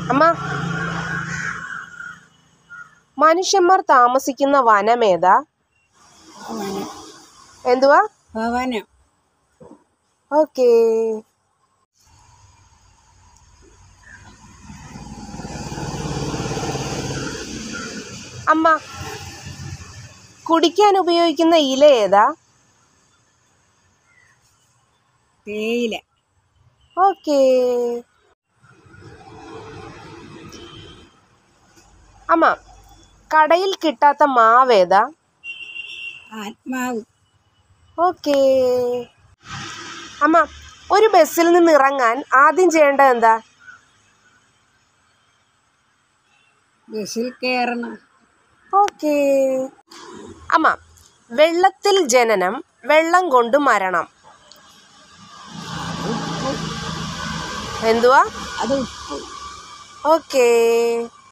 അമ്മ മനുഷ്യന്മാർ താമസിക്കുന്ന വനമേതാ ഭവനം എന്തുവാ ഭവനം ഓക്കേ അമ്മ കുടിക്കാൻ ഉപയോഗിക്കുന്ന ഇല ഏതാ തേയില ഓക്കേ അമ്മ കടയിൽ കിട്ടാത്ത മാവേതാ ആത്മാവ് ഓക്കേ അമ്മ ഒരു ബസ്സിൽ നിന്ന് ഇറങ്ങാൻ ആദ്യം ചെയ്യേണ്ടത് എന്താ ബസ്സിൽ കയറണം ഓക്കേ അമ്മ വെള്ളത്തിൽ ജനനം വെള്ളം കൊണ്ട് മരണം എന്തുവാ അത് ഉപ്പ് ഓക്കേ